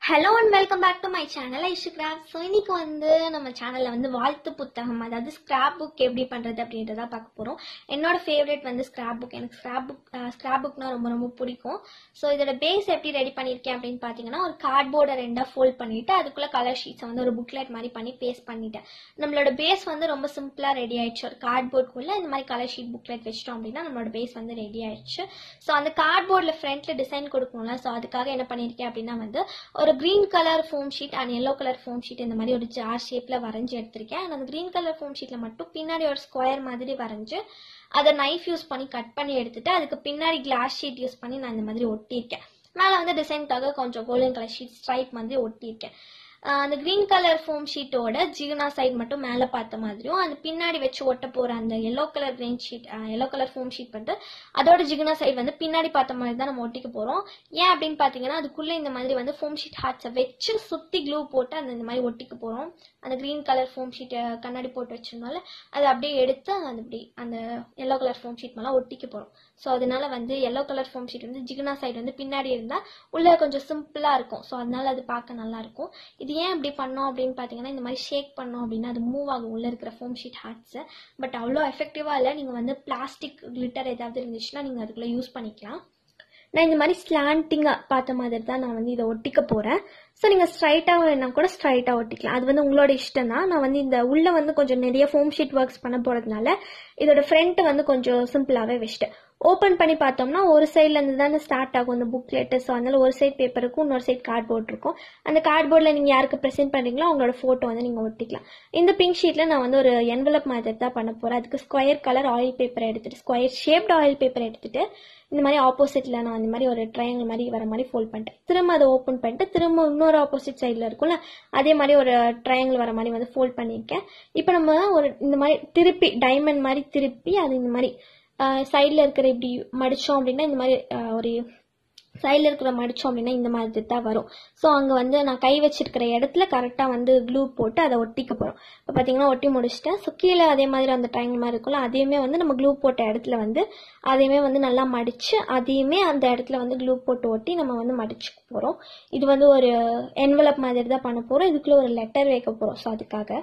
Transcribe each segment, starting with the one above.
hello and welcome back to my channel Aishu craft so இன்னைக்கு வந்து நம்ம சேனலில் வந்து வாழ்த்து புத்தகம் அதாவது ஸ்கிராப் புக் எப்படி பண்ணுறது அப்படின்றத பார்க்க போகிறோம் என்னோட ஃபேவரட் வந்து ஸ்கிராப் புக் எனக்கு ஸ்கிராப் புக் ஸ்கிராப் புக்னா ரொம்ப ரொம்ப பிடிக்கும் ஸோ இதோட பேஸ் எப்படி ரெடி பண்ணியிருக்கேன் அப்படின்னு பார்த்தீங்கன்னா ஒரு கார்ட்போர்டை ரெண்டாக ஃபோல்ட் பண்ணிவிட்டு அதுக்குள்ளே கலர் ஷீட்ஸை வந்து ஒரு புக்லெட் மாதிரி பண்ணி பேஸ்ட் பண்ணிட்டேன் நம்மளோட பேஸ் வந்து ரொம்ப சிம்பிளாக ரெடி ஆயிடுச்சு ஒரு கார்ட்போர்டுக்குள்ளே இந்த மாதிரி கலர் ஷீட் புக்லெட் வச்சிட்டோம் அப்படின்னா நம்மளோட பேஸ் வந்து ரெடி ஆயிடுச்சு ஸோ அந்த கார்ட்போர்டில் ஃப்ரண்ட்டில் டிசைன் கொடுக்கணும்ல ஸோ அதுக்காக என்ன பண்ணியிருக்கேன் அப்படின்னா வந்து ஒரு green colour foam sheet and yellow colour foam sheet இந்த மாதிரி ஒரு ஜார் ஷேப்பில் வரைஞ்சி எடுத்திருக்கேன் and அந்த கிரீன் கலர் ஃபோம் ஷீட்டில் மட்டும் பின்னாடி ஒரு ஸ்கொயர் மாதிரி வரைஞ்சி அதை நைஃப் யூஸ் பண்ணி கட் பண்ணி எடுத்துட்டு அதுக்கு பின்னாடி கிளாஸ் ஷீட் யூஸ் பண்ணி நான் இந்த மாதிரி ஒட்டியிருக்கேன் மேலே வந்து டிசைனுக்காக கொஞ்சம் கோல்டன் கலர் ஷீட் ஸ்ட்ரைப் மாதிரி ஒட்டியிருக்கேன் ஆஹ் அந்த கிரீன் கலர் ஃபோம் ஷீட்டோட ஜிகனா சைடு மட்டும் மேலே பார்த்த மாதிரியும் அந்த பின்னாடி வச்சு ஒட்ட போகிற அந்த yellow colour green sheet yellow colour foam sheet வந்து அதோட ஜிகனா சைடு வந்து பின்னாடி பார்த்த மாதிரி தான் நம்ம ஒட்டிக்க போகிறோம் ஏன் அப்படின்னு பார்த்தீங்கன்னா அதுக்குள்ளே இந்த மாதிரி வந்து ஃபோம் ஷீட் ஹார்ட்ஸை வச்சு சுற்றி க்ளூ போட்டு அந்த இந்த மாதிரி ஒட்டிக்க போகிறோம் அந்த க்ரீன் கலர் ஃபோம் ஷீட்டை கண்ணாடி போட்டு வச்சிருந்தால அதை அப்படியே எடுத்து அந்த அப்படி அந்த எல்லோ கலர் ஃபோம் ஷீட் மேலே ஒட்டிக்க போகிறோம் ஸோ அதனால வந்து எல்லோ கலர் ஃபோம் ஷீட் வந்து ஜிகனா சைடு வந்து பின்னாடி இருந்தால் உள்ள கொஞ்சம் சிம்பிளாக இருக்கும் ஸோ அதனால அது பார்க்க நல்லா இருக்கும் இது ஏன் இப்படி பண்ணோம் அப்படின்னு பார்த்தீங்கன்னா இந்த மாதிரி ஷேக் பண்ணோம் அப்படின்னா அது மூவ் ஆகும் உள்ளே இருக்கிற ஃபோம் ஷீட் ஹார்ட்ஸு பட் அவ்வளோ எஃபெக்டிவாக இல்லை நீங்கள் வந்து பிளாஸ்டிக் கிளிட்டர் ஏதாவது இருந்துச்சுன்னா நீங்கள் அதுக்குள்ளே யூஸ் பண்ணிக்கலாம் நான் இந்த மாதிரி ஸ்லாண்டிங்காக பார்த்த மாதிரி தான் நான் வந்து இதை ஒட்டிக்க போகிறேன் ஸோ நீங்கள் ஸ்ட்ரைட்டாக வேணா கூட ஸ்ட்ரைட்டாக ஒட்டிக்கலாம் அது வந்து உங்களோட இஷ்டம் தான் நான் வந்து இந்த உள்ளே வந்து கொஞ்சம் நிறைய ஃபோம் ஷீட் ஒர்க்ஸ் பண்ண போகிறதுனால இதோட ஃப்ரண்ட் வந்து கொஞ்சம் சிம்பிளாகவே வச்சுட்டேன் ஓப்பன் பண்ணி பார்த்தோம்னா ஒரு சைட்ல இருந்து தானே ஸ்டார்ட் ஆகும் இந்த புக்லெட் ஸோ அதனால ஒரு சைட் பேப்பர் இருக்கும் இன்னொரு சைட் கார்ட்போர்ட் இருக்கும் அந்த கார்ட்போர்டில் நீங்கள் யாருக்கு ப்ரெசென்ட் பண்ணுறீங்களோ அவங்களோட ஃபோட்டோ வந்து நீங்கள் ஒட்டிக்கலாம் இந்த பிங்க் ஷீட்டில் நான் வந்து ஒரு என்வலப் மாதிரி தான் பண்ண போகிறேன் அதுக்கு ஸ்கொயர் கலர் ஆயில் பேப்பர் எடுத்துட்டு ஸ்கொயர் ஷேப்ட் ஆயில் பேப்பர் எடுத்துட்டு இந்த மாதிரி ஆப்போசிட்டில் நான் இந்த மாதிரி ஒரு ட்ரையாங்கிள் மாதிரி வர மாதிரி ஃபோல்ட் பண்ணிட்டேன் திரும்ப அதை ஓப்பன் பண்ணிட்டு திரும்ப இன்னொரு ஆப்போசிட் சைடில் இருக்கும்ல அதே மாதிரி ஒரு ட்ரையாங்கிள் வர மாதிரி வந்து ஃபோல்ட் பண்ணியிருக்கேன் இப்போ நம்ம ஒரு இந்த மாதிரி திருப்பி டைமண்ட் மாதிரி திருப்பி அது இந்த மாதிரி சைடில் இருக்கிற இப்படி மடித்தோம் அப்படின்னா இந்த மாதிரி ஆஹ் ஒரு சைடில் இருக்கிற மடித்தோம் அப்படின்னா இந்த மாதிரி தான் வரும் ஸோ அங்கே வந்து நான் கை வச்சிருக்கிற இடத்துல கரெக்டாக வந்து க்ளூ போட்டு அதை ஒட்டிக்க போகிறோம் இப்போ பார்த்தீங்கன்னா ஒட்டி முடிச்சிட்டேன் ஸோ கீழே அதே மாதிரி அந்த ட்ரையாங்கிள் மாதிரி இருக்கும்ல அதையுமே வந்து நம்ம க்ளூ போட்ட இடத்துல வந்து அதையுமே வந்து நல்லா மடித்து அதையுமே அந்த இடத்துல வந்து க்ளூ போட்டு ஒட்டி நம்ம வந்து மடிச்சுக்க போகிறோம் இது வந்து ஒரு என்வலப் மாதிரி தான் பண்ண போகிறோம் இதுக்குள்ளே ஒரு லெட்டர் வைக்க போகிறோம் ஸோ அதுக்காக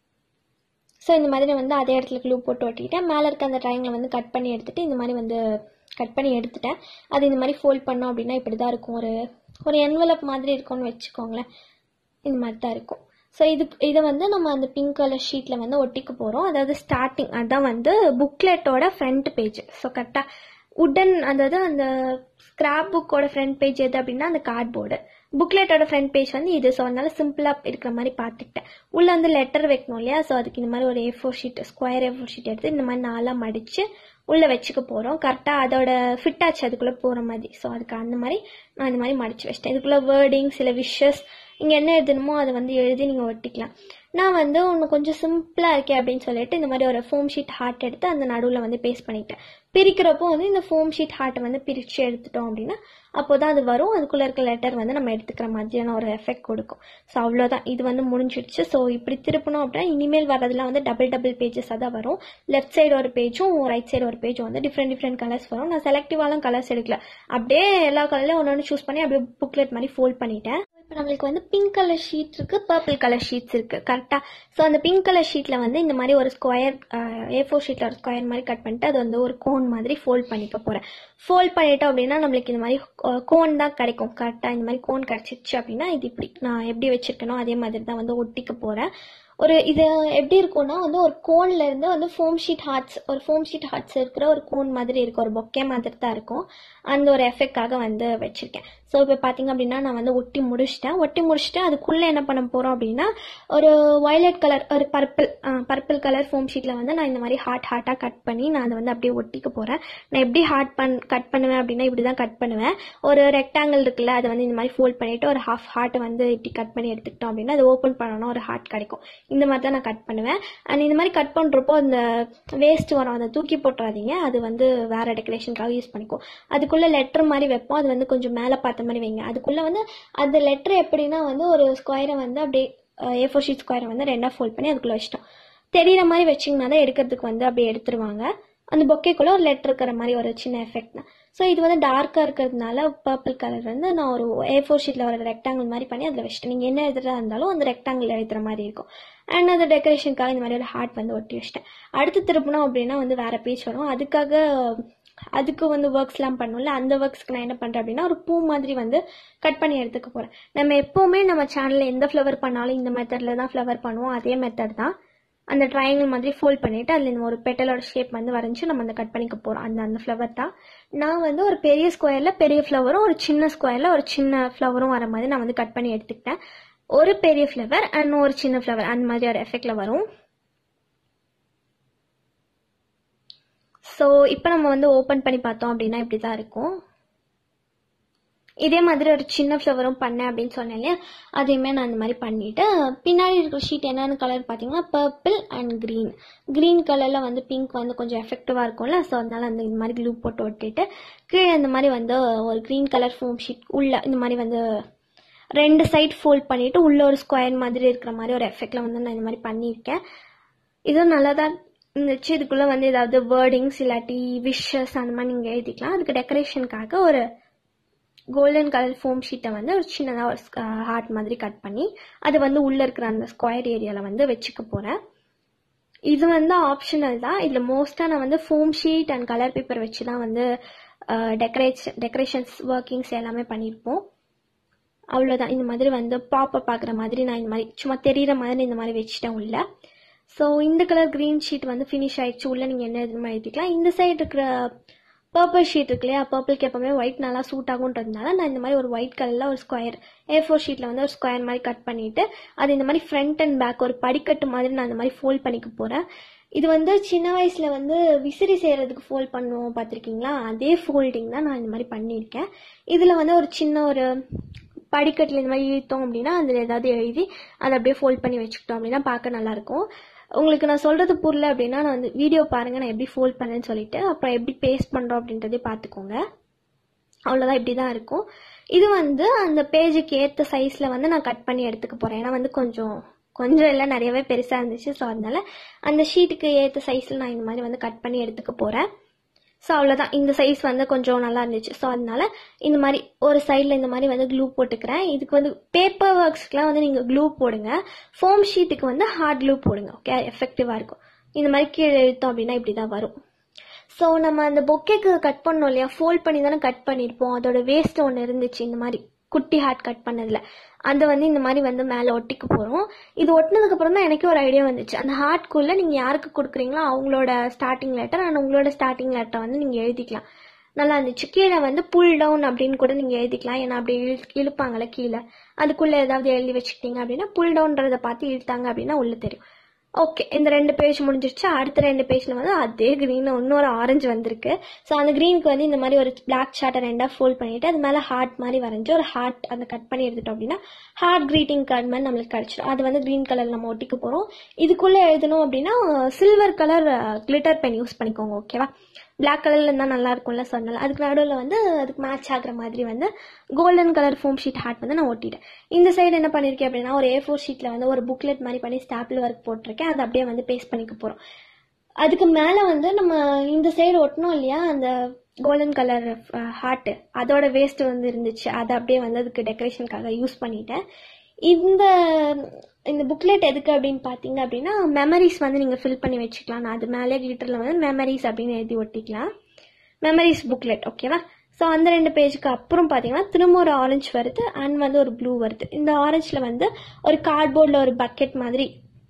ஸோ இந்த மாதிரி நான் வந்து அதே இடத்துல க்ளூ போட்டு ஒட்டிட்டேன் மேலே இருக்க அந்த ட்ரையாங்கிளை வந்து கட் பண்ணி எடுத்துட்டு இந்த மாதிரி வந்து கட் பண்ணி எடுத்துட்டேன் அது இந்த மாதிரி ஃபோல்ட் பண்ணோம் அப்படின்னா இப்படி தான் இருக்கும் ஒரு ஒரு என்வலப் மாதிரி இருக்கும்னு வச்சுக்கோங்களேன் இந்த மாதிரி தான் இருக்கும் ஸோ இது இதை வந்து நம்ம அந்த பிங்க் கலர் ஷீட்டில் வந்து ஒட்டிக்க போகிறோம் அதாவது ஸ்டார்டிங் அதான் வந்து புக்லெட்டோட ஃப்ரண்ட் பேஜ் ஸோ கரெக்டாக உடன் அதாவது அந்த ஸ்கிராப் புக்கோட ஃப்ரண்ட் பேஜ் எது அப்படின்னா அந்த கார்ட்போர்டு புக்லெட்டோட ஃப்ரண்ட் பேஜ் வந்து இது ஸோ அதனால சிம்பிளாக இருக்கிற மாதிரி பார்த்துக்கிட்டேன் உள்ளே வந்து லெட்டர் வைக்கணும் இல்லையா ஸோ அதுக்கு இந்த மாதிரி ஒரு A four sheet square A four sheet எடுத்து இந்த மாதிரி நாலாக மடித்து உள்ளே வச்சுக்க போகிறோம் கரெக்டாக அதோட ஃபிட் ஆச்சு அதுக்குள்ளே போகிற மாதிரி ஸோ அதுக்கு அந்த மாதிரி நான் இந்த மாதிரி மடித்து வச்சிட்டேன் இதுக்குள்ளே வேர்டிங் சில விஷஸ் இங்கே என்ன எழுதணுமோ அதை வந்து எழுதி நீங்கள் ஒட்டிக்கலாம் நான் வந்து ஒன்று கொஞ்சம் சிம்பிளாக இருக்கே அப்படின்னு சொல்லிட்டு இந்த மாதிரி ஒரு ஃபோம் ஷீட் ஹார்ட் எடுத்து அந்த நடுவில் வந்து பேஸ்ட் பண்ணிட்டேன் பிரிக்கிறப்போ வந்து இந்த ஃபோம் ஷீட் ஹார்ட்டை வந்து பிரித்து எடுத்துட்டோம் அப்படின்னா அப்போ தான் அது வரும் அதுக்குள்ளே இருக்க லெட்டர் வந்து நம்ம எடுத்துக்கிற மாதிரியான ஒரு எஃபெக்ட் கொடுக்கும் ஸோ அவ்வளோதான் இது வந்து முடிஞ்சிடுச்சு ஸோ இப்படி திருப்பணும் அப்படின்னா இனிமேல் வரதுலாம் வந்து டபுள் டபுள் பேஜஸாக தான் வரும் லெஃப்ட் சைடு ஒரு பேஜும் ரைட் சைடு ஒரு பேஜும் வந்து டிஃப்ரெண்ட் டிஃப்ரெண்ட் கலர்ஸ் வரும் நான் செலக்டிவாலாம் கலர்ஸ் எடுக்கல அப்படியே எல்லா கலர்லையும் ஒன்று ஒன்று சூஸ் பண்ணி அப்படியே புக்லெட் மாதிரி ஃபோல்ட் பண்ணிட்டேன் இப்போ நம்மளுக்கு வந்து பிங்க் கலர் ஷீட் இருக்கு பர்பிள் கலர் ஷீட்ஸ் இருக்கு கரெக்டாக ஸோ அந்த பிங்க் கலர் ஷீட்டில் வந்து இந்த மாதிரி ஒரு ஸ்கொயர் ஏ ஃபோர் ஷீட்டில் ஒரு ஸ்கொயர் மாதிரி கட் பண்ணிட்டு அது வந்து ஒரு கோன் மாதிரி ஃபோல்ட் பண்ணிக்க போகிறேன் ஃபோல்ட் பண்ணிட்டோம் அப்படின்னா நம்மளுக்கு இந்த மாதிரி கோன் தான் கிடைக்கும் கரெக்டாக இந்த மாதிரி கோன் கிடச்சிருச்சு அப்படின்னா இது இப்படி நான் எப்படி வச்சிருக்கனோ அதே மாதிரி தான் வந்து ஒட்டிக்க போகிறேன் ஒரு இது எப்படி இருக்கும்னா வந்து ஒரு கோன்ல இருந்து வந்து ஃபோம் ஷீட் ஹார்ட்ஸ் ஒரு ஃபோம் ஷீட் ஹார்ட்ஸ் இருக்கிற ஒரு கோன் மாதிரி இருக்கும் ஒரு பொக்கே மாதிரி தான் இருக்கும் அந்த ஒரு எஃபெக்டாக வந்து வச்சிருக்கேன் ஸோ இப்போ பார்த்தீங்க அப்படின்னா நான் வந்து ஒட்டி முடிச்சிட்டேன் ஒட்டி முடிச்சுட்டு அதுக்குள்ளே என்ன பண்ண போகிறோம் அப்படின்னா ஒரு வயலட் கலர் ஒரு பர்பிள் பர்பிள் கலர் ஃபோம் ஷீட்டில் வந்து நான் இந்த மாதிரி ஹார்ட் ஹார்ட்டாக கட் பண்ணி நான் அதை வந்து அப்படியே ஒட்டிக்க போகிறேன் நான் எப்படி ஹார்ட் பண் கட் பண்ணுவேன் அப்படின்னா இப்படி தான் கட் பண்ணுவேன் ஒரு ரெக்டாங்கிள் இருக்குல்ல அதை வந்து இந்த மாதிரி ஃபோல்ட் பண்ணிவிட்டு ஒரு ஹாஃப் ஹார்ட்டை வந்து இப்படி கட் பண்ணி எடுத்துக்கிட்டோம் அப்படின்னா அதை ஓப்பன் பண்ணணும் ஒரு ஹார்ட் கிடைக்கும் இந்த மாதிரி தான் நான் கட் பண்ணுவேன் அண்ட் இந்த மாதிரி கட் பண்ணுறப்போ அந்த வேஸ்ட் வரும் அதை தூக்கி போட்டுறாதீங்க அது வந்து வேற டெக்கரேஷனுக்காக யூஸ் பண்ணிக்கோ அதுக்குள்ளே லெட்டர் மாதிரி வைப்போம் அது வந்து கொஞ்சம் மேலே பார்த்த மாதிரி வைங்க அதுக்குள்ளே வந்து அந்த லெட்டர் எப்படின்னா வந்து ஒரு ஸ்கொயரை வந்து அப்படியே ஏ ஃபோர் ஷீட் ஸ்கொயரை வந்து ரெண்டாக ஃபோல்ட் பண்ணி அதுக்குள்ளே வச்சிட்டோம் தெரியிற மாதிரி வச்சிங்கன்னா தான் எடுக்கிறதுக்கு வந்து அப்படியே எடுத்துருவாங்க அந்த பொக்கேக்குள்ளே ஒரு லெட்டர் இருக்கிற மாதிரி ஒரு சின்ன எஃபெக்ட் தான் ஸோ இது வந்து டார்க்காக இருக்கிறதுனால பர்பிள் கலர் வந்து நான் ஒரு ஏ ஃபோர் ஷீட்டில் ஒரு ரெக்டாங்கிள் மாதிரி பண்ணி அதில் வச்சுட்டேன் நீங்கள் என்ன எழுதுறதா இருந்தாலும் அந்த ரெக்டாங்கிள் எழுதுற மாதிரி இருக்கும் அண்ட் அந்த டெக்கரேஷனுக்காக இந்த மாதிரி ஒரு ஹார்ட் வந்து ஒட்டி வச்சிட்டேன் அடுத்து திருப்பினோம் அப்படின்னா வந்து வேறு பேஜ் வரும் அதுக்காக அதுக்கு வந்து ஒர்க்ஸ்லாம் பண்ணும்ல அந்த ஒர்க்ஸ்க்கு நான் என்ன பண்ணுறேன் அப்படின்னா ஒரு பூ மாதிரி வந்து கட் பண்ணி எடுத்துக்க போகிறேன் நம்ம எப்போவுமே நம்ம சேனலில் எந்த ஃப்ளவர் பண்ணாலும் இந்த மெத்தடில் தான் ஃப்ளவர் பண்ணுவோம் அதே மெத்தட் தான் அந்த ட்ரையாங்கிள் மாதிரி ஃபோல்ட் பண்ணிவிட்டு அதில் இந்த ஒரு பெட்டலோட ஷேப் வந்து வரைஞ்சி நம்ம அந்த கட் பண்ணிக்க போகிறோம் அந்த அந்த ஃப்ளவர் தான் நான் வந்து ஒரு பெரிய ஸ்கொயரில் பெரிய ஃப்ளவரும் ஒரு சின்ன ஸ்கொயரில் ஒரு சின்ன ஃப்ளவரும் வர மாதிரி நான் வந்து கட் பண்ணி எடுத்துக்கிட்டேன் ஒரு பெரிய ஃப்ளவர் அண்ட் ஒரு சின்ன ஃப்ளவர் அந்த மாதிரி ஒரு எஃபெக்டில் வரும் ஸோ இப்போ நம்ம வந்து ஓப்பன் பண்ணி பார்த்தோம் அப்படின்னா இப்படி தான் இருக்கும் இதே மாதிரி ஒரு சின்ன ஃப்ளவரும் பண்ணேன் அப்படின்னு சொன்னேன் இல்லையா அதையுமே நான் இந்த மாதிரி பண்ணிவிட்டு பின்னாடி இருக்கிற ஷீட் என்னென்ன கலர் பார்த்தீங்கன்னா பர்பிள் அண்ட் க்ரீன் க்ரீன் கலரில் வந்து பிங்க் வந்து கொஞ்சம் எஃபெக்டிவாக இருக்கும்ல ஸோ அதனால அந்த இந்த மாதிரி க்ளூ போட்டு ஒட்டிட்டு கீழே இந்த மாதிரி வந்து ஒரு க்ரீன் கலர் ஃபோம் ஷீட் உள்ள இந்த மாதிரி வந்து ரெண்டு சைட் ஃபோல்ட் பண்ணிவிட்டு உள்ள ஒரு ஸ்கொயர் மாதிரி இருக்கிற மாதிரி ஒரு எஃபெக்டில் வந்து நான் இந்த மாதிரி பண்ணியிருக்கேன் இதுவும் நல்லா தான் இருந்துச்சு இதுக்குள்ளே வந்து ஏதாவது வேர்டிங்ஸ் இல்லாட்டி விஷஸ் அந்த மாதிரி நீங்கள் எழுதிக்கலாம் அதுக்கு டெக்கரேஷனுக்காக ஒரு கோல்டன் கலர் ஃபோம் ஷீட்டை வந்து ஒரு சின்னதாக ஒரு ஹார்ட் மாதிரி கட் பண்ணி அது வந்து உள்ளே இருக்கிற அந்த ஸ்கொயர் ஏரியாவில் வந்து வச்சுக்க போகிறேன் இது வந்து ஆப்ஷனல் தான் இதில் மோஸ்ட்டாக நான் வந்து foam sheet and colour paper வச்சு தான் வந்து டெக்கரேஷன் டெக்கரேஷன்ஸ் ஒர்க்கிங்ஸ் எல்லாமே பண்ணியிருப்போம் அவ்வளோதான் இந்த மாதிரி வந்து பாப்பை பார்க்குற மாதிரி நான் இந்த மாதிரி சும்மா தெரிகிற மாதிரி இந்த மாதிரி வச்சுட்டேன் உள்ள ஸோ இந்த கலர் க்ரீன் ஷீட் வந்து ஃபினிஷ் ஆயிடுச்சு உள்ள நீங்கள் என்ன எதுவுமே எழுதிக்கலாம் இந்த சைடு இருக்கிற பர்பிள் ஷீட் இருக்கு இல்லையா பர்பிள்க்கு எப்பவுமே ஒயிட் நல்லா சூட் ஆகுன்றதுனால நான் இந்த மாதிரி ஒரு ஒயிட் கலரில் ஒரு ஸ்கொயர் ஏ ஃபோர் ஷீட்டில் வந்து ஒரு ஸ்கொயர் மாதிரி கட் பண்ணிவிட்டு அது இந்த மாதிரி ஃப்ரண்ட் அண்ட் பேக் ஒரு படிக்கட்டு மாதிரி நான் இந்த மாதிரி ஃபோல்ட் பண்ணிக்க போகிறேன் இது வந்து சின்ன வயசில் வந்து விசிறி செய்கிறதுக்கு ஃபோல்ட் பண்ணுவோம் பார்த்துருக்கீங்களா அதே ஃபோல்டிங் தான் நான் இந்த மாதிரி பண்ணியிருக்கேன் இதில் வந்து ஒரு சின்ன ஒரு படிக்கட்டில் இந்த மாதிரி இழுத்தோம் அப்படின்னா அதில் ஏதாவது எழுதி அதை அப்படியே ஃபோல்ட் பண்ணி வச்சுக்கிட்டோம் அப்படின்னா பார்க்க நல்லாயிருக்கும் உங்களுக்கு நான் சொல்கிறது புரியல அப்படின்னா நான் வந்து வீடியோ பாருங்கள் நான் எப்படி ஃபோல்ட் பண்ணேன்னு சொல்லிட்டு அப்புறம் எப்படி பேஸ்ட் பண்ணுறோம் அப்படின்றதே பார்த்துக்கோங்க அவ்வளோதான் இப்படி தான் இருக்கும் இது வந்து அந்த பேஜுக்கு ஏற்ற சைஸில் வந்து நான் கட் பண்ணி எடுத்துக்க போகிறேன் ஏன்னா வந்து கொஞ்சம் கொஞ்சம் எல்லாம் நிறையவே பெருசாக இருந்துச்சு ஸோ அதனால அந்த ஷீட்டுக்கு ஏற்ற சைஸில் நான் இந்த மாதிரி வந்து கட் பண்ணி எடுத்துக்க போகிறேன் ஸோ அவ்வளோதான் இந்த சைஸ் வந்து கொஞ்சம் நல்லா இருந்துச்சு ஸோ அதனால இந்த மாதிரி ஒரு சைடில் இந்த மாதிரி வந்து க்ளூ போட்டுக்கிறேன் இதுக்கு வந்து பேப்பர் ஒர்க்ஸ்க்குலாம் வந்து நீங்கள் க்ளூ போடுங்க ஃபோம் ஷீட்டுக்கு வந்து ஹார்ட் க்ளூ போடுங்க ஓகே எஃபெக்டிவாக இருக்கும் இந்த மாதிரி கீழே இழுத்தோம் அப்படின்னா இப்படி தான் வரும் ஸோ நம்ம அந்த பொக்கேக்கு கட் பண்ணோம் இல்லையா ஃபோல்ட் பண்ணி தானே கட் பண்ணியிருப்போம் அதோட வேஸ்ட் ஒன்று இருந்துச்சு இந்த மாதிரி குட்டி ஹார்ட் கட் பண்ணதில் அதை வந்து இந்த மாதிரி வந்து மேலே ஒட்டிக்க போகிறோம் இது ஒட்டினதுக்கப்புறம் தான் எனக்கு ஒரு ஐடியா வந்துச்சு அந்த ஹார்ட்குள்ளே நீங்கள் யாருக்கு கொடுக்குறீங்களோ அவங்களோட ஸ்டார்டிங் லெட்டர் அண்ட் உங்களோட ஸ்டார்டிங் லெட்டரை வந்து நீங்கள் எழுதிக்கலாம் நல்லா இருந்துச்சு கீழே வந்து புல் டவுன் அப்படின்னு கூட நீங்கள் எழுதிக்கலாம் ஏன்னா அப்படி இழு இழுப்பாங்கல்ல கீழே அதுக்குள்ளே ஏதாவது எழுதி வச்சுக்கிட்டீங்க அப்படின்னா புல் டவுன்றதை பார்த்து இழுத்தாங்க அப்படின்னா உள்ளே தெரியும் ஓகே இந்த ரெண்டு பேஜ் முடிஞ்சிருச்சு அடுத்த ரெண்டு பேஜில் வந்து அதே க்ரீன் இன்னொரு ஆரஞ்சு வந்திருக்கு ஸோ அந்த க்ரீனுக்கு வந்து இந்த மாதிரி ஒரு பிளாக் ஷார்ட்டை ரெண்டாக ஃபோல்ட் பண்ணிவிட்டு அது மேலே ஹார்ட் மாதிரி வரைஞ்சி ஒரு ஹார்ட் அந்த கட் பண்ணி எடுத்துட்டோம் அப்படின்னா ஹார்ட் க்ரீட்டிங் கார்டு மாதிரி நம்மளுக்கு கிடச்சிடும் அது வந்து க்ரீன் கலர் நம்ம ஒட்டிக்க போகிறோம் இதுக்குள்ளே எழுதணும் அப்படின்னா silver colour glitter pen use பண்ணிக்கோங்க ஓகேவா பிளாக் கலரில் இருந்தால் நல்லா இருக்கும்ல சொன்னால அதுக்கு நடுவில் வந்து அதுக்கு மேட்ச் ஆகுற மாதிரி வந்து golden colour foam sheet heart வந்து நான் ஒட்டிட்டேன் இந்த சைடு என்ன பண்ணியிருக்கேன் அப்படின்னா ஒரு ஏ ஃபோர் ஷீட்டில் வந்து ஒரு புக்லெட் மாதிரி பண்ணி ஸ்டாப்பிள் ஒர்க் போட்டிருக்கேன் அதை அப்படியே வந்து பேஸ்ட் பண்ணிக்க போகிறோம் அதுக்கு மேலே வந்து நம்ம இந்த சைடு ஒட்டணும் இல்லையா அந்த கோல்டன் கலர் ஹார்ட்டு அதோட வேஸ்ட் வந்து இருந்துச்சு அதை அப்படியே வந்து அதுக்கு டெக்கரேஷனுக்காக யூஸ் பண்ணிட்டேன் இந்த இந்த புக்லெட் எதுக்கு அப்படின்னு பார்த்தீங்க அப்படின்னா மெமரிஸ் வந்து நீங்கள் ஃபில் பண்ணி வச்சுக்கலாம் நான் அது மேலே கிளிட்டரில் வந்து மெமரிஸ் அப்படின்னு எழுதி ஒட்டிக்கலாம் மெமரிஸ் புக்லெட் ஓகேவா ஸோ அந்த ரெண்டு பேஜுக்கு அப்புறம் பார்த்தீங்கன்னா திரும்ப ஒரு ஆரஞ்சு வருது அண்ட் வந்து ஒரு ப்ளூ வருது இந்த ஆரஞ்சில் வந்து ஒரு கார்ட்போர்டில் ஒரு பக்கெட் மாதிரி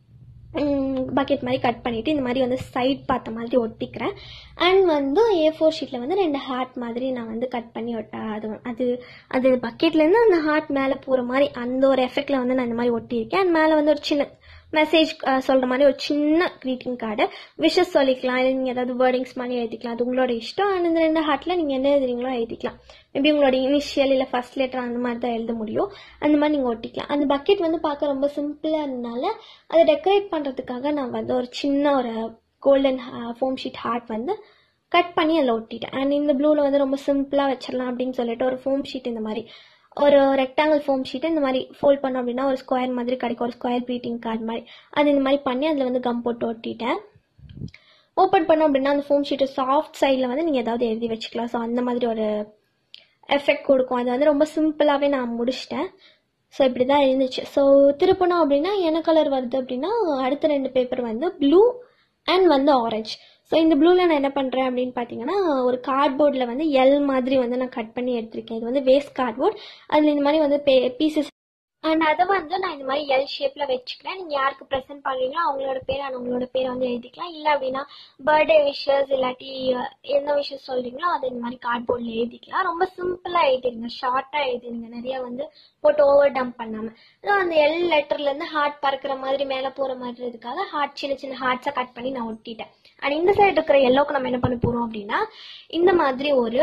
பக்கெட் மாதிரி கட் பண்ணிவிட்டு இந்த மாதிரி வந்து சைட் பார்த்த மாதிரி ஒட்டிக்கிறேன் அண்ட் வந்து ஏ ஃபோர் ஷீட்டில் வந்து ரெண்டு ஹார்ட் மாதிரி நான் வந்து கட் பண்ணி ஒட்ட அது அது அது பக்கெட்லேருந்து அந்த ஹார்ட் மேலே போகிற மாதிரி அந்த ஒரு எஃபெக்டில் வந்து நான் இந்த மாதிரி ஒட்டியிருக்கேன் அண்ட் மேலே வந்து ஒரு சின்ன மெசேஜ் சொல்கிற மாதிரி ஒரு சின்ன க்ரீட்டிங் கார்டு விஷஸ் சொல்லிக்கலாம் இல்லை நீங்கள் ஏதாவது வேர்டிங்ஸ் மாதிரி எழுதிக்கலாம் அது உங்களோட இஷ்டம் அண்ட் இந்த ரெண்டு ஹார்ட்டில் நீங்கள் என்ன எழுதுறீங்களோ எழுதிக்கலாம் மேபி உங்களோட இனிஷியல் இல்லை ஃபர்ஸ்ட் லெட்டர் அந்த மாதிரி தான் எழுத முடியும் அந்த மாதிரி நீங்கள் ஒட்டிக்கலாம் அந்த பக்கெட் வந்து பார்க்க ரொம்ப சிம்பிளாக இருந்தனால அதை டெக்கரேட் பண்ணுறதுக்காக நான் வந்து ஒரு சின்ன ஒரு கோல்டன் ஃபோம் ஷீட் ஹார்ட் வந்து கட் பண்ணி அதில் ஒட்டிட்டேன் அண்ட் இந்த ப்ளூவில் வந்து ரொம்ப சிம்பிளாக வச்சிடலாம் அப்படின்னு சொல்லிட்டு ஒரு ஃபோம் ஷீட் இந்த மாதிரி ஒரு ரெக்டாங்கிள் ஃபோம் ஷீட் இந்த மாதிரி ஃபோல்ட் பண்ணோம் அப்படின்னா ஒரு ஸ்கொயர் மாதிரி கிடைக்கும் ஒரு ஸ்கொயர் க்ரீட்டிங் கார்டு மாதிரி அது இந்த மாதிரி பண்ணி அதில் வந்து கம் போட்டு ஒட்டிட்டேன் ஓப்பன் பண்ணோம் அப்படின்னா அந்த ஃபோம் ஷீட்டு சாஃப்ட் சைடில் வந்து நீங்கள் ஏதாவது எழுதி வச்சுக்கலாம் ஸோ அந்த மாதிரி ஒரு எஃபெக்ட் கொடுக்கும் அது வந்து ரொம்ப சிம்பிளாகவே நான் முடிச்சிட்டேன் ஸோ இப்படி தான் இருந்துச்சு ஸோ திருப்பணும் அப்படின்னா என்ன கலர் வருது அப்படின்னா அடுத்த ரெண்டு பேப்பர் வந்து ப்ளூ அண்ட் வந்து ஆரஞ்சு ஸோ இந்த ப்ளூவில் நான் என்ன பண்ணுறேன் அப்படின்னு பார்த்தீங்கன்னா ஒரு கார்ட்போர்டில் வந்து எல் மாதிரி வந்து நான் கட் பண்ணி எடுத்திருக்கேன் இது வந்து வேஸ்ட் கார்ட்போர்ட் அதில் இந்த மாதிரி வந்து பே பீசஸ் அண்ட் அதை வந்து நான் இந்த மாதிரி எல் ஷேப்பில் வச்சுக்கிறேன் நீங்கள் யாருக்கு ப்ரெசென்ட் பண்ணுறீங்களோ அவங்களோட பேர் அண்ட் உங்களோட பேரை வந்து எழுதிக்கலாம் இல்லை அப்படின்னா பர்த்டே விஷஸ் இல்லாட்டி அஹ், என்ன விஷஸ் சொல்கிறீங்களோ அதை இந்த மாதிரி கார்ட்போர்டில் எழுதிக்கலாம் ரொம்ப சிம்பிளாக எழுதிருங்க ஷார்ட்டாக எழுதிருங்க நிறைய வந்து போட்டு ஓவர் டம்ப் பண்ணாமல் ஸோ அந்த எல் லெட்டர்லேருந்து ஹார்ட் பறக்கிற மாதிரி மேலே போகிற மாதிரி இருக்காக ஹார்ட் சின்ன சின்ன ஹார்ட்ஸாக கட் பண்ணி நான் ஒட்டிட்டேன் அண்ட் இந்த சைடு இருக்கிற எல்லோக்கு நம்ம என்ன பண்ண போகிறோம் அப்படின்னா இந்த மாதிரி ஒரு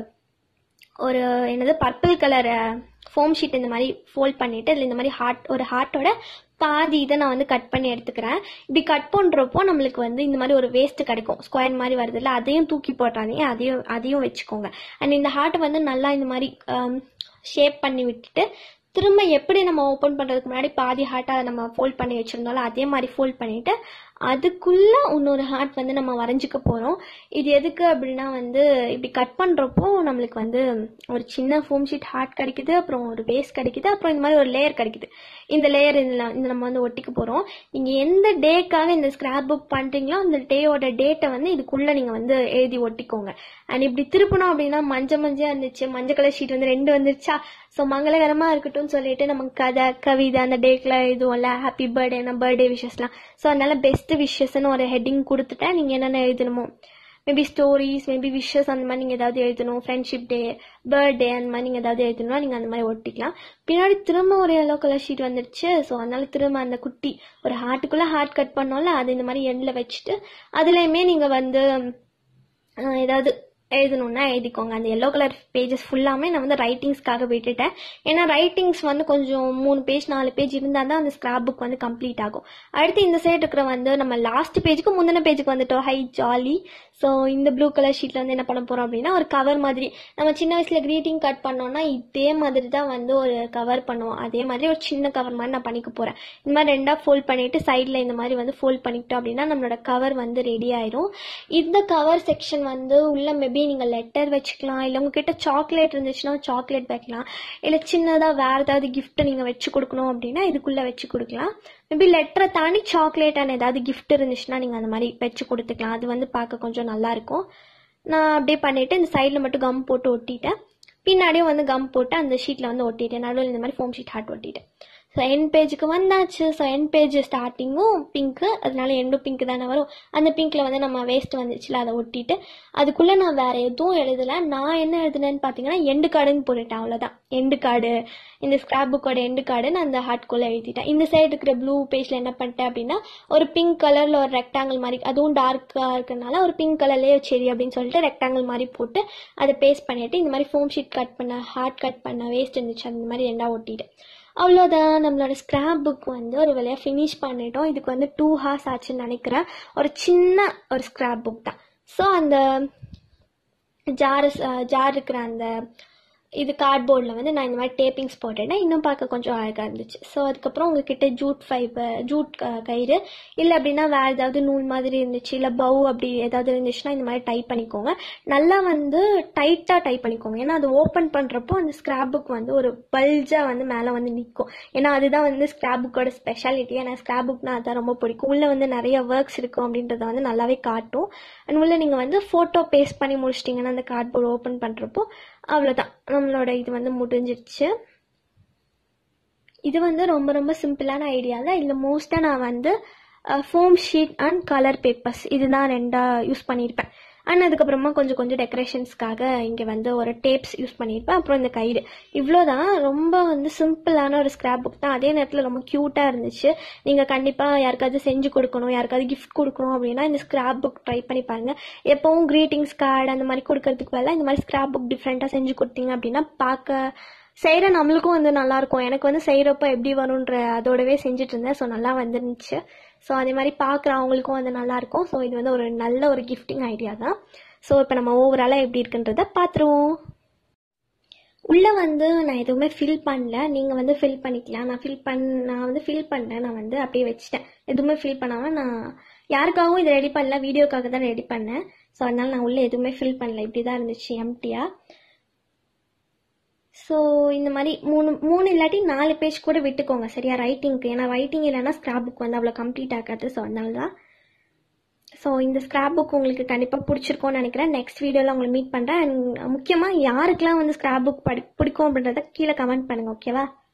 ஒரு என்னது பர்பிள் கலர் ஃபோம் ஷீட் இந்த மாதிரி ஃபோல்ட் பண்ணிட்டு அதில் இந்த மாதிரி ஹார்ட் ஒரு ஹார்ட்டோட பாதி இதை நான் வந்து கட் பண்ணி எடுத்துக்கிறேன் இப்படி கட் பண்ணுறப்போ நம்மளுக்கு வந்து இந்த மாதிரி ஒரு வேஸ்ட் கிடைக்கும் ஸ்கொயர் மாதிரி வருதுல்ல அதையும் தூக்கி போட்டாதீங்க அதையும் அதையும் வச்சுக்கோங்க அண்ட் இந்த ஹார்ட்டை வந்து நல்லா இந்த மாதிரி ஷேப் பண்ணி விட்டுட்டு திரும்ப எப்படி நம்ம ஓப்பன் பண்ணுறதுக்கு முன்னாடி பாதி ஹார்ட்டை அதை நம்ம ஃபோல்ட் பண்ணி வச்சுருந்தோம்ல அதே மாதிரி ஃபோல்ட் பண்ணிவிட்டு அதுக்குள்ளே இன்னொரு ஹார்ட் வந்து நம்ம வரைஞ்சிக்க போகிறோம் இது எதுக்கு அப்படின்னா வந்து இப்படி கட் பண்ணுறப்போ நம்மளுக்கு வந்து ஒரு சின்ன ஃபோம் ஷீட் ஹார்ட் கிடைக்குது அப்புறம் ஒரு பேஸ் கிடைக்குது அப்புறம் இந்த மாதிரி ஒரு லேயர் கிடைக்குது இந்த லேயர் இதில் இந்த நம்ம வந்து ஒட்டிக்க போகிறோம் நீங்கள் எந்த டேக்காக இந்த ஸ்கிராப் புக் பண்ணுறீங்களோ அந்த டேயோட டேட்டை வந்து இதுக்குள்ளே நீங்கள் வந்து எழுதி ஒட்டிக்கோங்க அண்ட் இப்படி திருப்பணும் அப்படின்னா மஞ்சள் மஞ்சள் இருந்துச்சு மஞ்சள் கலர் ஷீட் வந்து ரெண்டு வந்துருச்சா ஸோ மங்களகரமாக இருக்கட்டும்னு சொல்லிட்டு நம்ம கதை கவிதை அந்த டேக்கில் இதுவும்ல ஹாப்பி பர்த்டே பர்த்டே விஷஸ்லாம் ஸோ அதனால பெஸ்ட் விஷஸ்ன்னு ஒரு ஹெட்டிங் கொடுத்துட்டேன் நீங்கள் என்னென்ன எழுதணுமோ மேபி ஸ்டோரிஸ் மேபி விஷஸ் அந்த மாதிரி நீங்கள் ஏதாவது எழுதணும் ஃப்ரெண்ட்ஷிப் டே பர்த்டே அந்த மாதிரி நீங்கள் ஏதாவது எழுதணும்னா நீங்கள் அந்த மாதிரி ஒட்டிக்கலாம் பின்னாடி திரும்ப ஒரு எல்லோ கலர் ஷீட் வந்துடுச்சு ஸோ அதனால திரும்ப அந்த குட்டி ஒரு ஹார்ட்டுக்குள்ளே ஹார்ட் கட் பண்ணோம்ல அது இந்த மாதிரி எண்டில் வச்சுட்டு அதுலேயுமே நீங்கள் வந்து அஹ், ஏதாவது எழுதணும்னா எழுதிக்கோங்க அந்த எல்லோ கலர் பேஜஸ் ஃபுல்லாமே நான் வந்து ரைட்டிங்ஸ்க்காக விட்டுட்டேன் ஏன்னா ரைட்டிங்ஸ் வந்து கொஞ்சம் மூணு பேஜ் நாலு பேஜ் இருந்தால் தான் அந்த ஸ்கிராப் புக் வந்து கம்ப்ளீட் ஆகும் அடுத்து இந்த சைடு இருக்கிற வந்து நம்ம லாஸ்ட் பேஜுக்கு முந்தின பேஜுக்கு வந்துட்டோம் ஹை ஜாலி ஸோ இந்த ப்ளூ கலர் ஷீட்டில் வந்து என்ன பண்ண போகிறோம் அப்படின்னா ஒரு கவர் மாதிரி நம்ம சின்ன வயசில் க்ரீட்டிங் கட் பண்ணோம்னா இதே மாதிரி தான் வந்து ஒரு கவர் பண்ணுவோம் அதே மாதிரி ஒரு சின்ன கவர் மாதிரி நான் பண்ணிக்க போகிறேன் இந்த மாதிரி ரெண்டாக ஃபோல்ட் பண்ணிவிட்டு சைடில் இந்த மாதிரி வந்து ஃபோல்ட் பண்ணிக்கிட்டோம் அப்படின்னா நம்மளோட கவர் வந்து ரெடி ஆயிரும் இந்த கவர் செக்ஷன் வந்து உள்ள மேபி நீங்கள் லெட்டர் வச்சுக்கலாம் இல்லை உங்ககிட்ட சாக்லேட் இருந்துச்சுன்னா சாக்லேட் வைக்கலாம் இல்லை சின்னதாக வேறு ஏதாவது கிஃப்ட்டை நீங்கள் வச்சு கொடுக்கணும் அப்படின்னா இதுக்குள்ளே வச்சு கொடுக்கலாம் மேபி லெட்டரை தாண்டி சாக்லேட்டான ஏதாவது கிஃப்ட் இருந்துச்சுன்னா நீங்கள் அந்த மாதிரி வச்சு கொடுத்துக்கலாம் அது வந்து பார்க்க கொஞ்சம் நல்லாயிருக்கும் நான் அப்படியே பண்ணிவிட்டு இந்த சைடில் மட்டும் கம் போட்டு ஒட்டிட்டேன் பின்னாடியும் வந்து கம் போட்டு அந்த ஷீட்டில் வந்து ஒட்டிட்டேன் நடுவில் இந்த மாதிரி ஃபோம் ஷீட் ஹார்ட் ஒட்டிட்டேன் ஸோ என் பேஜுக்கு வந்தாச்சு ஸோ என் பேஜ் ஸ்டார்டிங்கும் பிங்க்கு அதனால எண்டும் பிங்க் தானே வரும் அந்த பிங்க்கில் வந்து நம்ம வேஸ்ட் வந்துச்சுல அதை ஒட்டிட்டு அதுக்குள்ளே நான் வேறு எதுவும் எழுதலை நான் என்ன எழுதுனேன்னு பார்த்தீங்கன்னா எண்டு கார்டுன்னு போட்டுட்டேன் அவ்வளோதான் எண்டு கார்டு இந்த ஸ்கிராப் புக்கோட எண்டு கார்டு நான் அந்த ஹார்ட்குள்ளே எழுதிட்டேன் இந்த சைடு இருக்கிற ப்ளூ பேஜில் என்ன பண்ணிட்டேன் அப்படின்னா ஒரு பிங்க் கலரில் ஒரு ரெக்டாங்கிள் மாதிரி அதுவும் டார்க்காக இருக்கறனால ஒரு பிங்க் கலர்லேயே சரி அப்படின்னு சொல்லிட்டு ரெக்டாங்கிள் மாதிரி போட்டு அதை பேஸ்ட் பண்ணிட்டு இந்த மாதிரி ஃபோம் ஷீட் கட் பண்ண ஹார்ட் கட் பண்ண வேஸ்ட் இருந்துச்சு அந்த மாதிரி ரெண்டா ஒட்டிட்டேன் அவ்வளோதான் நம்மளோட ஸ்கிராப் புக் வந்து ஒரு வேலையாக ஃபினிஷ் பண்ணிட்டோம் இதுக்கு வந்து டூ ஹார்ஸ் ஆச்சுன்னு நினைக்கிறேன் ஒரு சின்ன ஒரு ஸ்கிராப் புக் தான் ஸோ அந்த ஜார் ஜார் இருக்கிற அந்த இது கார்ட்போர்டில் வந்து நான் இந்த மாதிரி டேப்பிங்ஸ் போட்டேன்னா இன்னும் பார்க்க கொஞ்சம் அழகாக இருந்துச்சு ஸோ அதுக்கப்புறம் உங்ககிட்ட ஜூட் ஃபைபர் ஜூட் க- கயிறு இல்லை அப்படின்னா வேறு ஏதாவது நூல் மாதிரி இருந்துச்சு இல்லை பவு அப்படி ஏதாவது இருந்துச்சுன்னா இந்த மாதிரி டைப் பண்ணிக்கோங்க நல்லா வந்து டைட்டாக டைப் பண்ணிக்கோங்க ஏன்னா அது ஓப்பன் பண்ணுறப்போ அந்த ஸ்கிராப் புக் வந்து ஒரு பல்ஜாக வந்து மேலே வந்து நிற்கும் ஏன்னா அதுதான் வந்து ஸ்கிராப் புக்கோட ஸ்பெஷாலிட்டி ஏன்னா ஸ்கிராப் புக்னா அதான் ரொம்ப பிடிக்கும் உள்ளே வந்து நிறைய ஒர்க்ஸ் இருக்கும் அப்படின்றத வந்து நல்லாவே காட்டும் அண்ட் உள்ளே நீங்கள் வந்து ஃபோட்டோ பேஸ்ட் பண்ணி முடிச்சிட்டிங்கன்னா அந்த கார்ட்போர்டு ஓப்பன் பண்ணுறப்போ அவ்வளோதான் நம்மளோட இது வந்து முடிஞ்சிருச்சு இது வந்து ரொம்ப ரொம்ப சிம்பிளான ஐடியா தான் இதில் மோஸ்ட்டாக நான் வந்து foam sheet and colour papers இதுதான் ரெண்டாக யூஸ் பண்ணியிருப்பேன் அண்ட் அதுக்கப்புறமா கொஞ்சம் கொஞ்சம் டெக்கரேஷன்ஸ்க்காக இங்கே வந்து ஒரு டேப்ஸ் யூஸ் பண்ணியிருப்பேன் அப்புறம் இந்த கயிறு இவ்வளோதான் ரொம்ப வந்து சிம்பிளான ஒரு ஸ்கிராப் புக் தான் அதே நேரத்தில் ரொம்ப க்யூட்டாக இருந்துச்சு நீங்கள் கண்டிப்பாக யாருக்காவது செஞ்சு கொடுக்கணும் யாருக்காவது கிஃப்ட் கொடுக்கணும் அப்படின்னா இந்த ஸ்கிராப் புக் ட்ரை பண்ணி பாருங்கள் எப்போவும் க்ரீட்டிங்ஸ் கார்டு அந்த மாதிரி கொடுக்கறதுக்கு பதிலாக இந்த மாதிரி ஸ்கிராப் புக் டிஃப்ரெண்ட்டாக செஞ்சு கொடுத்தீங்க அப்படின்னா பார்க்க செய்கிற நம்மளுக்கும் வந்து நல்லாயிருக்கும் எனக்கு வந்து செய்கிறப்ப எப்படி வரும்ன்ற அதோடவே செஞ்சுட்டு இருந்தேன் ஸோ நல்லா வந்துருந்துச்சு ஸோ அதே மாதிரி பார்க்குற அவங்களுக்கும் வந்து நல்லாயிருக்கும் ஸோ இது வந்து ஒரு நல்ல ஒரு கிஃப்டிங் ஐடியா தான் ஸோ இப்போ நம்ம ஓவராலாக எப்படி இருக்குன்றத பார்த்துருவோம் உள்ளே வந்து நான் எதுவுமே ஃபில் பண்ணல நீங்கள் வந்து ஃபில் பண்ணிக்கலாம் நான் ஃபில் பண் நான் வந்து ஃபில் பண்ணேன் நான் வந்து அப்படியே வச்சுட்டேன் எதுவுமே ஃபில் பண்ணாமல் நான் யாருக்காகவும் இதை ரெடி பண்ணல வீடியோக்காக தான் ரெடி பண்ணேன் ஸோ அதனால நான் உள்ளே எதுவுமே ஃபில் பண்ணல இப்படி தான் இருந்துச்சு எம்டியாக ஸோ இந்த மாதிரி மூணு மூணு இல்லாட்டி நாலு பேஜ் கூட விட்டுக்கோங்க சரியா ரைட்டிங்க்கு ஏன்னா ரைட்டிங் இல்லைன்னா ஸ்கிராப் புக் வந்து அவ்வளோ கம்ப்ளீட் ஆகாது ஸோ அதனால தான் ஸோ இந்த ஸ்கிராப் புக் உங்களுக்கு கண்டிப்பாக பிடிச்சிருக்கோன்னு நினைக்கிறேன் நெக்ஸ்ட் வீடியோவில் உங்களை மீட் பண்ணுறேன் அண்ட் முக்கியமாக யாருக்கெல்லாம் வந்து ஸ்கிராப் புக் படி பிடிக்கும் அப்படின்றத கீழே கமெண்ட் பண்ணுங்கள் ஓகேவா